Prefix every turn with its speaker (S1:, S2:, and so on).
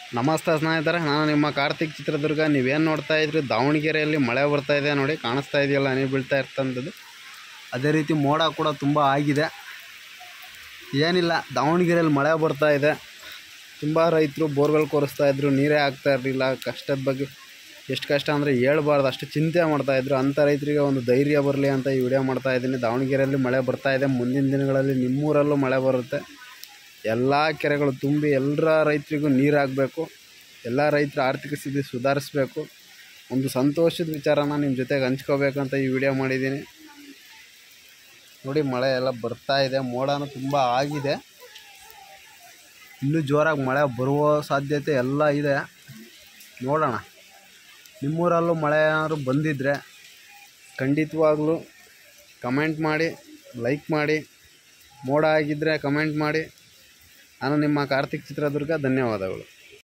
S1: ನಮಸ್ತೆ ಸ್ನೇಹಿತರೆ ನಾನು ನಿಮ್ಮ ಕಾರ್ತಿಕ್ ಚಿತ್ರದುರ್ಗ ನೀವೇನು ನೋಡ್ತಾ ಇದ್ರಿ ದಾವಣಗೆರೆಯಲ್ಲಿ ಮಳೆ ಬರ್ತಾ ಇದೆ ನೋಡಿ ಕಾಣಿಸ್ತಾ ಇದೆಯಲ್ಲ ಹನಿ ಬೀಳ್ತಾ ಇರ್ತಂಥದ್ದು ಅದೇ ರೀತಿ ಮೋಡ ಕೂಡ ತುಂಬ ಆಗಿದೆ ಏನಿಲ್ಲ ದಾವಣಗೆರೆಯಲ್ಲಿ ಮಳೆ ಬರ್ತಾ ಇದೆ ತುಂಬ ರೈತರು ಬೋರ್ವೆಲ್ ಕೊರೆಸ್ತಾ ಇದ್ರು ನೀರೇ ಆಗ್ತಾ ಇರಲಿಲ್ಲ ಕಷ್ಟದ ಬಗ್ಗೆ ಎಷ್ಟು ಕಷ್ಟ ಅಂದರೆ ಹೇಳ್ಬಾರ್ದು ಅಷ್ಟು ಚಿಂತೆ ಮಾಡ್ತಾಯಿದ್ರು ಅಂಥ ರೈತರಿಗೆ ಒಂದು ಧೈರ್ಯ ಬರಲಿ ಅಂತ ಈ ವಿಡಿಯೋ ಮಾಡ್ತಾ ಇದ್ದೀನಿ ದಾವಣಗೆರೆಯಲ್ಲಿ ಮಳೆ ಬರ್ತಾ ಇದೆ ಮುಂದಿನ ದಿನಗಳಲ್ಲಿ ನಿಮ್ಮೂರಲ್ಲೂ ಮಳೆ ಬರುತ್ತೆ ಎಲ್ಲ ಕೆರೆಗಳು ತುಂಬಿ ಎಲ್ಲರ ರೈತರಿಗೂ ನೀರಾಗಬೇಕು ಎಲ್ಲ ರೈತರ ಆರ್ಥಿಕ ಸ್ಥಿತಿ ಸುಧಾರಿಸ್ಬೇಕು ಒಂದು ಸಂತೋಷದ ವಿಚಾರನ ನಿಮ್ಮ ಜೊತೆಗೆ ಹಂಚ್ಕೋಬೇಕಂತ ಈ ವಿಡಿಯೋ ಮಾಡಿದ್ದೀನಿ ನೋಡಿ ಮಳೆ ಎಲ್ಲ ಬರ್ತಾ ಇದೆ ಮೋಡನೂ ತುಂಬ ಆಗಿದೆ ಇನ್ನೂ ಜೋರಾಗಿ ಮಳೆ ಬರುವ ಸಾಧ್ಯತೆ ಎಲ್ಲ ಇದೆ ನೋಡೋಣ ನಿಮ್ಮೂರಲ್ಲೂ ಮಳೆ ಏನಾದ್ರು ಬಂದಿದ್ದರೆ ಖಂಡಿತವಾಗ್ಲೂ ಕಮೆಂಟ್ ಮಾಡಿ ಲೈಕ್ ಮಾಡಿ ಮೋಡ ಆಗಿದ್ದರೆ ಕಮೆಂಟ್ ಮಾಡಿ ನಾನು ನಿಮ್ಮ ಕಾರ್ತಿಕ್ ಚಿತ್ರದುರ್ಗ ಧನ್ಯವಾದಗಳು